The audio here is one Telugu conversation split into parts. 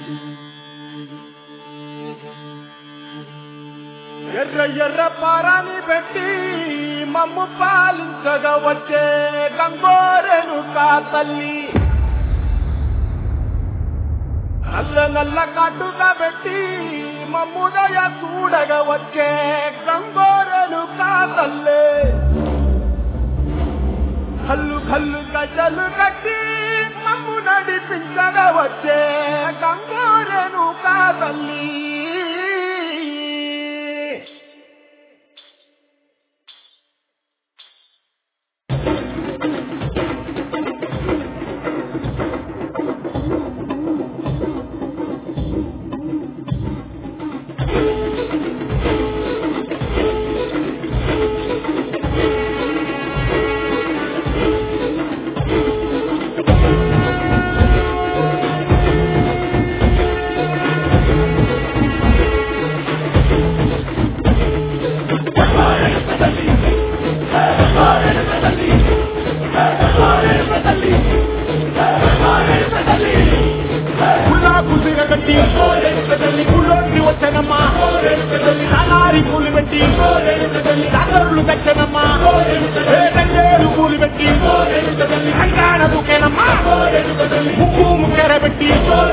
ఎర్ర ఎర్ర పారాని పెట్టి మమ్ము పాలించగా వచ్చే గంగోరెను కా తల్లి నల్ల నల్ల కాటుగా పెట్టి మమ్ముదయ చూడగా వచ్చే గంగోరెను కా తల్లే కల్లు కల్లు గజలు కట్టి మమ్ము నడిపించగా వచ్చే గంగోరెను కా తల్లి గులాబు సిగగట్టి గుళ్ళోకి వచ్చనమ్మా నానారి పూలు పెట్టి డాక్టర్లు పెట్టనమ్మా తంగేరు పూలు పెట్టి కంగాణ దుకేనమ్మా ముక్కు ముక్కెర పెట్టి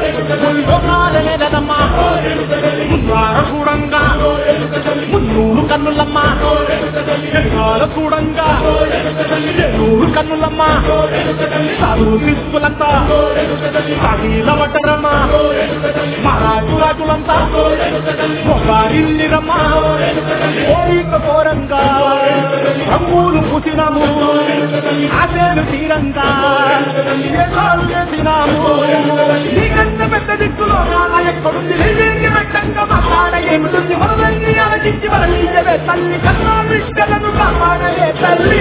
లేదమ్మా మున్నార చూడంగా మున్నూరు కన్నులమ్మా ఎన్నాల చూడంగా ఎన్నూరు కన్నులమ్మా చదువు తీసుకులంతా సాగిల వడ్డరమ్మా మరాజు రాజులంతా మొగారిల్లిరమ్మా కోరిక కోరంగా రంగులు పుసినము ఆశలు తీరంగా దేశాలు చేసినాము నీకన్నా పెద్ద దిక్కులో నాన్న ఎక్కడుంది నీవేంటి వెంటంగా మాట్లాడ ఏమిటుంది మనల్ని ఆలోచించి మరణించవే తల్లి కన్నా బిడ్డలను కాపాడలే తల్లి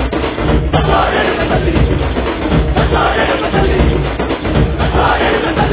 తల్లి